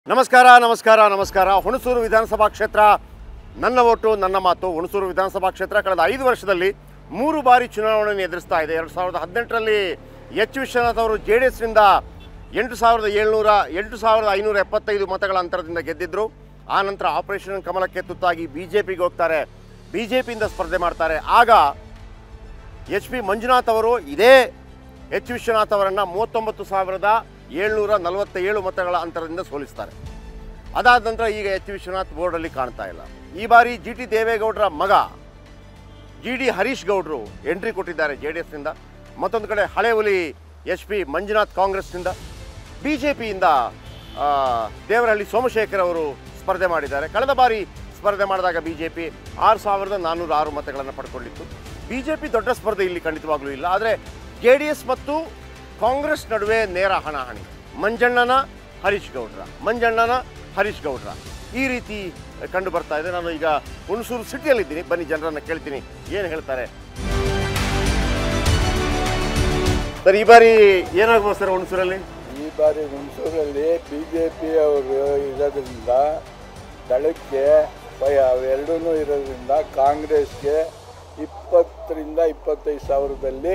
ನಮಸ್ಕಾರ ನಮಸ್ಕಾರ ನಮಸ್ಕಾರ ಹುಣಸೂರು ವಿಧಾನಸಭಾ ಕ್ಷೇತ್ರ ನನ್ನ ಓಟು ನನ್ನ ಮಾತು ಹುಣಸೂರು ವಿಧಾನಸಭಾ ಕ್ಷೇತ್ರ ಕಳೆದ ಐದು ವರ್ಷದಲ್ಲಿ ಮೂರು ಬಾರಿ ಚುನಾವಣೆಯನ್ನು ಎದುರಿಸ್ತಾ ಇದೆ ಎರಡು ಸಾವಿರದ ಹದಿನೆಂಟರಲ್ಲಿ ಎಚ್ ವಿಶ್ವನಾಥ್ ಅವರು ಜೆ ಡಿ ಎಸ್ನಿಂದ ಎಂಟು ಸಾವಿರದ ಏಳ್ನೂರ ಎಂಟು ಸಾವಿರದ ಐನೂರ ಎಪ್ಪತ್ತೈದು ಮತಗಳ ಅಂತರದಿಂದ ಗೆದ್ದಿದ್ರು ಆ ನಂತರ ಆಪರೇಷನ್ ಕಮಲಕ್ಕೆ ತುತ್ತಾಗಿ ಬಿ ಜೆ ಪಿಗೆ ಹೋಗ್ತಾರೆ ಬಿ ಜೆ ಪಿಯಿಂದ ಸ್ಪರ್ಧೆ ಮಾಡ್ತಾರೆ ಆಗ ಎಚ್ ಪಿ ಮಂಜುನಾಥ್ ಅವರು ಇದೇ ಎಚ್ ವಿಶ್ವನಾಥ್ ಅವರನ್ನು ಮೂವತ್ತೊಂಬತ್ತು ಸಾವಿರದ ಏಳ್ನೂರ ನಲವತ್ತೇಳು ಮತಗಳ ಅಂತರದಿಂದ ಸೋಲಿಸ್ತಾರೆ ಅದಾದ ನಂತರ ಈಗ ಎಚ್ ವಿಶ್ವನಾಥ್ ಬೋರ್ಡಲ್ಲಿ ಕಾಣ್ತಾ ಇಲ್ಲ ಈ ಬಾರಿ ಜಿ ಟಿ ದೇವೇಗೌಡರ ಮಗ ಜಿ ಡಿ ಹರೀಶ್ ಗೌಡರು ಎಂಟ್ರಿ ಕೊಟ್ಟಿದ್ದಾರೆ ಜೆ ಡಿ ಎಸ್ನಿಂದ ಮತ್ತೊಂದು ಕಡೆ ಹಳೆ ಹುಲಿ ಎಚ್ ಪಿ ಮಂಜುನಾಥ್ ಕಾಂಗ್ರೆಸ್ನಿಂದ ಬಿ ಜೆ ಪಿಯಿಂದ ದೇವರಹಳ್ಳಿ ಸೋಮಶೇಖರ್ ಅವರು ಸ್ಪರ್ಧೆ ಮಾಡಿದ್ದಾರೆ ಕಳೆದ ಬಾರಿ ಸ್ಪರ್ಧೆ ಮಾಡಿದಾಗ ಬಿ ಜೆ ಪಿ ಆರು ಸಾವಿರದ ನಾನ್ನೂರ ಆರು ಮತಗಳನ್ನು ಪಡ್ಕೊಂಡಿತ್ತು ಬಿ ಜೆ ಪಿ ದೊಡ್ಡ ಸ್ಪರ್ಧೆ ಇಲ್ಲಿ ಖಂಡಿತವಾಗ್ಲೂ ಇಲ್ಲ ಆದರೆ ಜೆ ಡಿ ಎಸ್ ಮತ್ತು ಕಾಂಗ್ರೆಸ್ ನಡುವೆ ನೇರ ಹಣಾಹಣಿ ಮಂಜಣ್ಣನ ಹರೀಶ್ ಗೌಡ್ರ ಮಂಜಣ್ಣನ ಹರೀಶ್ ಗೌಡ್ರ ಈ ರೀತಿ ಕಂಡು ಬರ್ತಾ ಇದೆ ನಾನು ಈಗ ಹುಣಸೂರು ಸಿಟಿಯಲ್ಲಿದ್ದೀನಿ ಬನ್ನಿ ಜನರನ್ನು ಕೇಳ್ತೀನಿ ಏನು ಹೇಳ್ತಾರೆ ಸರ್ ಈ ಬಾರಿ ಏನಾಗ್ಬೋದು ಸರ್ ಹುಣಸೂರಲ್ಲಿ ಈ ಬಾರಿ ಹುಣಸೂರಲ್ಲಿ ಬಿ ಜೆ ಪಿ ಅವರು ಇರೋದ್ರಿಂದ ದಳಕ್ಕೆ ಅವೆರಡೂ ಇರೋದ್ರಿಂದ ಕಾಂಗ್ರೆಸ್ಗೆ ಇಪ್ಪತ್ತರಿಂದ ಇಪ್ಪತ್ತೈದು ಸಾವಿರದಲ್ಲಿ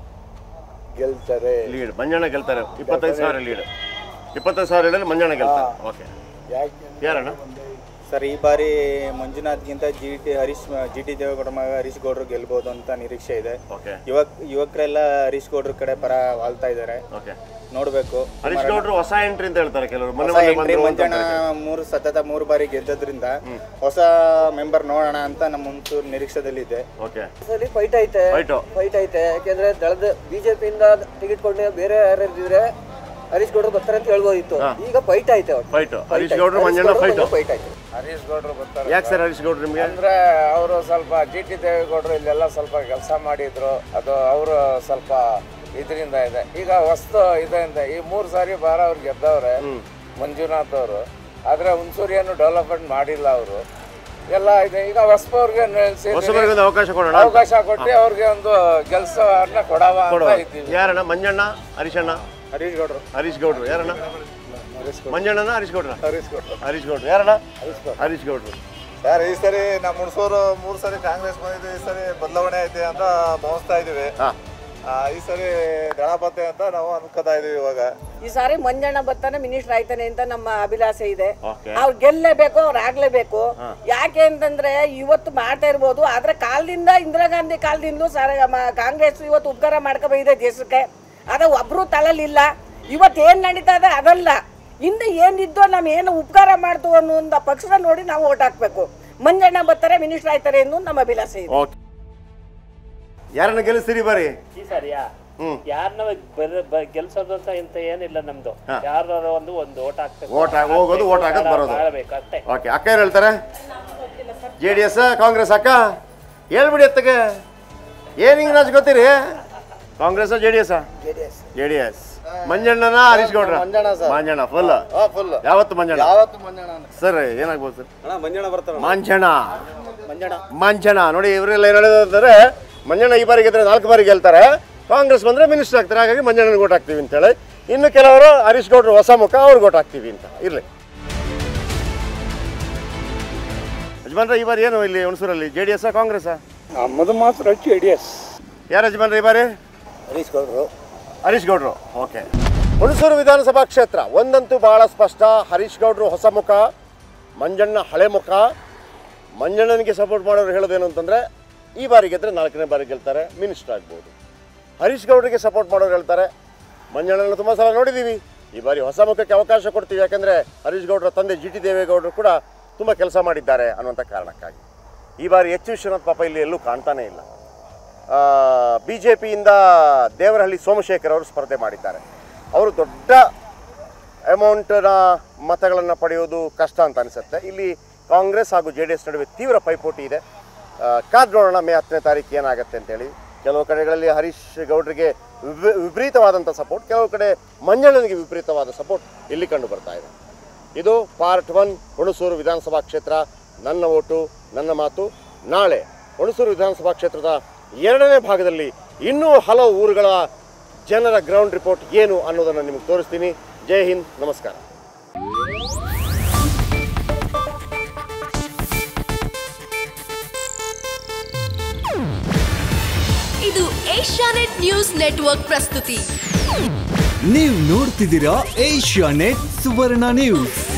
ಗೆಲ್ತಾರೆ ಲೀಡ್ ಮಂಜಣ್ಣ ಗೆಲ್ತಾರೆ ಇಪ್ಪತ್ತೈದು ಸಾವಿರ ಲೀಡ್ ಇಪ್ಪತ್ತೈದು ಸಾವಿರ ಲೀಡಲ್ಲಿ ಮಂಜಣ್ಣ ಗೆಲ್ತಾರೆ ಓಕೆ ಯಾಕೆ ಯಾರಣ್ಣ ಸರ್ ಈ ಬಾರಿ ಮಂಜುನಾಥ್ಗಿಂತ G T Harish G T Devegowda ಮಗ ಹರೀಶ್ ಗೌಡ್ರು ಗೆಲ್ಬೋದು ಅಂತ ನಿರೀಕ್ಷೆ ಇದೆ ಓಕೆ ಯುವಕ ಯುವಕರೆಲ್ಲ ಹರೀಶ್ ಗೌಡ್ರ ಕಡೆ ಪರ ವಾಲ್ತಾ ಇದ್ದಾರೆ ಓಕೆ ನೋಡ್ಬೇಕು ಹರೀಶ್ ಗೌಡ್ರು ಹೊಸ ಎಂಟ್ರಿ ಅಂತ ಹೇಳ್ತಾರೆ ಕೆಲವರು ಮನೆ ಹೊಸ ಮನೆ ಎಂಟ್ರಿ ಬಂದ್ರು ಅಂತ ಮಂಜಣ್ಣ ಹೇಳ್ತಾರೆ. ಮೂರು ಸತತ ಮೂರು ಬಾರಿ ಗೆದ್ದದ್ರಿಂದ ಹೊಸ ಮೆಂಬರ್ ನೋಡೋಣ ಅಂತ ನಮ್ಮ ಮುಂಚೂರು ನಿರೀಕ್ಷೆದಲ್ಲಿದೆ ಓಕೆ ಸರಿ ಫೈಟ್ ಐತೆ ಫೈಟು ಫೈಟ್ ಐತೆ ಯಾಕೆಂದ್ರೆ ದಳದ ಬಿಜೆಪಿಯಿಂದ ಟಿಕೆಟ್ ಕೊಂಡು ಬೇರೆ ಯಾರು ಇದ್ರೆ ಹರೀಶ್ ಗೌಡ್ರು ಬರ್ತಾರೆ ಅಂತ ಹೇಳ್ಬೋದಿತ್ತು ಈಗ ಫೈಟ್ ಐತೆ ಅವ್ರು. ಫೈಟು Fight ಹರೀಶ್ ಐತೆ. ಗೌಡ್ರು ಹರೀಶ್ ಮಂಜಣ್ಣ ಗೌಡ್ರು ಫೈಟು ಫೈಟ್ ಐತೆ ಹರೀಶ್ ಗೌಡ್ರು ಬರ್ತಾರೆ ಯಾಕೆ ಸರ್ ಹರೀಶ್ ಗೌಡ್ರು ನಿಮಗೆ ಅಂದ್ರೆ ಅವರು ಸ್ವಲ್ಪ ಜಿ ಟಿ ದೇವೇಗೌಡರು ಇಲ್ಲೆಲ್ಲ ಸ್ವಲ್ಪ ಕೆಲಸ ಮಾಡಿದ್ರು ಅದು ಅವರು ಸ್ವಲ್ಪ ಇದರಿಂದ ಇದೆ ಈಗ ಹೊಸ್ತು ಇದರಿಂದ ಈ ಮೂರು ಸಾರಿ ಬಾರ ಅವ್ರು ಗೆದ್ದವ್ರೆ ಮಂಜುನಾಥ್ ಅವರು ಆದ್ರೆ ಹುಣಸೂರು ಏನು ಡೆವಲಪ್ಮೆಂಟ್ ಮಾಡಿಲ್ಲ ಅವರು ಎಲ್ಲ ಇದೆ ಈಗ ಹೊಸಬವ್ರಿಗೆ ಹೊಸಬರಿಗೆ ಒಂದು ಅವಕಾಶ ಕೊಡೋಣ ಅಂತ. ಅವಕಾಶ ಕೊಟ್ಟು ಅವ್ರಿಗೆ ಒಂದು ಕೆಲಸವನ್ನ ಕೊಡವ ಕೊಡುವ ಅಂತ ಇದ್ದೀವಿ ಯಾರಣ್ಣ ಮಂಜಣ್ಣ ಹರೀಶಣ್ಣ ಹರೀಶ್ ಗೌಡ್ರು ಹರೀಶ್ ಗೌಡ್ರು ಯಾರಣ್ಣ ಮಂಜಣ್ಣನ ಹರೀಶ್ ಗೌಡ್ರ ಹರೀಶ್ ಗೌಡ್ರು ಹರೀಶ್ ಗೌಡ್ರು ಯಾರಣ್ಣ ಹರೀಶ್ ಗೌಡ್ರು ಸರ್ ಈ ಸರಿ ನಮ್ಮ ಹುಣಸೂರು ಮೂರು ಸರಿ ಕಾಂಗ್ರೆಸ್ ಬಂದಿದೆ ಈ ಸರಿ ಬದಲಾವಣೆ ಐತೆ ಅಂತ ಭಾವಿಸ್ತಾ ಇದೀವಿ ಹಾ ಆ, ಈ ಸರಿ ದಳಪತ್ತೆ ಅಂತ ನಾವು ಅನ್ಕೋತಾ ಇದೀವಿ ಇವಾಗ ಈ ಸಾರಿ ಮಂಜಣ್ಣ ಬರ್ತಾನೆ ಮಿನಿಸ್ಟರ್ ಆಯ್ತಾನೆ ಅಂತ ನಮ್ಮ ಅಭಿಲಾಷೆ ಇದೆ ಓಕೆ ಅವ್ರು ಗೆಲ್ಲೇಬೇಕು ಅವ್ರು ಆಗ್ಲೇಬೇಕು ಯಾಕೆ ಅಂತಂದ್ರೆ ಇವತ್ತು ಮಾಡ್ತಾ ಇರ್ಬೋದು ಆದ್ರೆ ಕಾಲದಿಂದ ಇಂದಿರಾ ಗಾಂಧಿ ಕಾಲದಿಂದಲೂ ಸರ್ ಮ- ಕಾಂಗ್ರೆಸ್ ಇವತ್ತು ಉಪಕಾರ ಮಾಡ್ಕೊಬಂದಿದೆ ದೇಶಕ್ಕೆ ಅದ ಒಬ್ರು ತಳಲಿಲ್ಲ ಇವತ್ತು ಏನ್ ನಡೀತಾ ಇದೆ ಅದಲ್ಲ ಹಿಂದೆ ಏನಿದ್ದೋ ನಾವು ಏನು ಉಪಕಾರ ಮಾಡ್ತು ಅನ್ನೋ ಒಂದು ಪಕ್ಷದ ನೋಡಿ ನಾವು ಓಟ್ ಹಾಕ್ಬೇಕು ಮಂಜಣ್ಣ ಬರ್ತಾರೆ ಮಿನಿಸ್ಟರ್ ಆಯ್ತಾರೆ ಅನ್ನೋದು ನಮ್ಮ ಅಭಿಲಾಷೆ ಇದೆ ಓಕೆ ಯಾರನ್ನ ಗೆಲ್ಲಿಸ್ತೀರಿ ಬಾರಿ ಈ ಸರಿಯಾ ಹ್ಮ್. ಯಾರನ್ನ ಗೆಲ್ಸೋದು ಅಂತ ಇಂತ ಏನಿಲ್ಲ ನಮ್ದು ಹಾ. ಯಾರು ಒಂದು ಒಂದು ಓಟ್ ಹಾಕ್ಬೇಕು ಓಟ್ ಹಾಕ್- ಹೋಗೋದು, ಓಟ್ ಹಾಕೋದು, ಬರೋದು. ಮಾಡಬೇಕು ಅಷ್ಟೇ ಓಕೆ ಅಕ್ಕ ಏನು ಹೇಳ್ತಾರೆ ಜೆ ಡಿ ಎಸ್ ಕಾಂಗ್ರೆಸ್ ಅಕ್ಕ ಹೇಳ್ಬಿಡಿ ಅತ್ತಗೆ ಏನು ಹಿಂಗೆ ನಾಚ್ ಗೊತ್ತೀರಿ Congress J D S J D S ಮಂಜಣ್ಣನ ಹರೀಶ್ ಗೌಡ್ರ ಮಂಜಣ್ಣ ಫುಲ್ ಫುಲ್ ಯಾವತ್ತು ಮಂಜಣ್ಣ ಯಾವತ್ತು ಮಂಜಣ್ಣ ಸರ್ ಏನಾಗ್ಬೋದು ಸರ್ ಅಣ್ಣ ಮಂಜಣ್ಣ ಬರ್ತಾರ ಮಂಜಣ್ಣ ಮಂಜಣ್ಣ ಮಂಜಣ್ಣ ನೋಡಿ ಇವರೆಲ್ಲ ಏನು ಹೇಳಿದ್ರೆ ಮಂಜಣ್ಣ ಈ ಬಾರಿ ಗೆದ್ರೆ ನಾಲ್ಕು ಬಾರಿ ಗೆಲ್ತಾರೆ ಕಾಂಗ್ರೆಸ್ ಬಂದರೆ ಮಿನಿಸ್ಟರ್ ಆಗ್ತಾರೆ ಹಾಗಾಗಿ ಮಂಜಣ್ಣನಿಗೆ ಓಟ್ ಹಾಕ್ತೀವಿ ಅಂತೇಳಿ ಇನ್ನು ಕೆಲವರು ಹರೀಶ್ ಗೌಡ್ರು ಹೊಸ ಮುಖ ಅವ್ರಿಗೆ ಓಟ್ ಹಾಕ್ತೀವಿ ಅಂತ ಇರಲಿ ಯಜಮಾನ್ರೆ ಈ ಬಾರಿ ಏನು ಇಲ್ಲಿ ಹುಣಸೂರಲ್ಲಿ ಜೆ ಡಿ ಎಸ್ ಕಾಂಗ್ರೆಸ್ಸಾ ನಮ್ಮದು ಮಾತ್ರ ಜೆ ಡಿ ಎಸ್ ಯಾರು ಯಜಮಾನ್ರೆ ಈ ಬಾರಿ ಹರೀಶ್ ಗೌಡ್ರು ಹರೀಶ್ ಗೌಡ್ರು ಓಕೆ ಹುಣಸೂರು ವಿಧಾನಸಭಾ ಕ್ಷೇತ್ರ ಒಂದಂತೂ ಬಹಳ ಸ್ಪಷ್ಟ ಹರೀಶ್ ಗೌಡ್ರು ಹೊಸ ಮುಖ ಮಂಜಣ್ಣ ಹಳೆ ಮುಖ ಮಂಜಣ್ಣನಿಗೆ ಸಪೋರ್ಟ್ ಮಾಡೋರು ಹೇಳೋದೇನು ಅಂತಂದರೆ ಈ ಬಾರಿ ಗೆದ್ದರೆ ನಾಲ್ಕನೇ ಬಾರಿ ಗೆಲ್ತಾರೆ ಮಿನಿಸ್ಟರ್ ಆಗ್ಬೋದು ಹರೀಶ್ ಗೌಡ್ರಿಗೆ ಸಪೋರ್ಟ್ ಮಾಡೋರು ಹೇಳ್ತಾರೆ ಮಂಜಣ್ಣನ ತುಂಬ ಸಲ ನೋಡಿದ್ದೀವಿ ಈ ಬಾರಿ ಹೊಸ ಮುಖಕ್ಕೆ ಅವಕಾಶ ಕೊಡ್ತೀವಿ ಯಾಕೆಂದರೆ ಹರೀಶ್ ಗೌಡ್ರ ತಂದೆ ಜಿ ಟಿ ದೇವೇಗೌಡರು ಕೂಡ ತುಂಬ ಕೆಲಸ ಮಾಡಿದ್ದಾರೆ ಅನ್ನುವಂಥ ಕಾರಣಕ್ಕಾಗಿ ಈ ಬಾರಿ ಎಚ್ ವಿಶ್ವನಾಥ್ ಪಾಪ ಇಲ್ಲಿ ಎಲ್ಲೂ ಕಾಣ್ತಾನೇ ಇಲ್ಲ ಬಿ ಜೆ ಪಿಯಿಂದ ದೇವರಹಳ್ಳಿ ಸೋಮಶೇಖರ್ ಅವರು ಸ್ಪರ್ಧೆ ಮಾಡಿದ್ದಾರೆ ಅವರು ದೊಡ್ಡ ಅಮೌಂಟನ ಮತಗಳನ್ನು ಪಡೆಯೋದು ಕಷ್ಟ ಅಂತ ಅನಿಸುತ್ತೆ ಇಲ್ಲಿ ಕಾಂಗ್ರೆಸ್ ಹಾಗೂ ಜೆ ಡಿ ಎಸ್ ನಡುವೆ ತೀವ್ರ ಪೈಪೋಟಿ ಇದೆ ಆ, ಕಾದ್ ನೋಡೋಣ ಮೇ ಹತ್ತನೇ ತಾರೀಕು ಏನಾಗುತ್ತೆ ಅಂತೇಳಿ ಕೆಲವು ಕಡೆಗಳಲ್ಲಿ ಹರೀಶ್ ಗೌಡ್ರಿಗೆ ವಿಪ- ವಿಪರೀತವಾದಂಥ ಸಪೋರ್ಟ್ ಕೆಲವು ಕಡೆ ಮಂಜಣ್ಣನಿಗೆ ವಿಪರೀತವಾದ ಸಪೋರ್ಟ್ ಇಲ್ಲಿ ಕಂಡು ಬರ್ತಾ ಇದೆ ಇದು ಪಾರ್ಟ್ ಒನ್ ಹುಣಸೂರು ವಿಧಾನಸಭಾ ಕ್ಷೇತ್ರ ನನ್ನ ಓಟು ನನ್ನ ಮಾತು ನಾಳೆ ಹುಣಸೂರು ವಿಧಾನಸಭಾ ಕ್ಷೇತ್ರದ ಎರಡನೇ ಭಾಗದಲ್ಲಿ ಇನ್ನೂ ಹಲವು ಊರುಗಳ ಜನರ ಗ್ರೌಂಡ್ ರಿಪೋರ್ಟ್ ಏನು ಅನ್ನೋದನ್ನು ನಿಮಗೆ ತೋರಿಸ್ತೀನಿ ಜೈ ಹಿಂದ್ ನಮಸ್ಕಾರ ಇದು ಏಷ್ಯಾನೆಟ್ ನ್ಯೂಸ್ ನೆಟ್ವರ್ಕ್ ಪ್ರಸ್ತುತಿ ನೀವು ನೋಡ್ತಿದ್ದೀರಾ ಏಷ್ಯಾ ನೆಟ್ ಸುವರ್ಣ ನ್ಯೂಸ್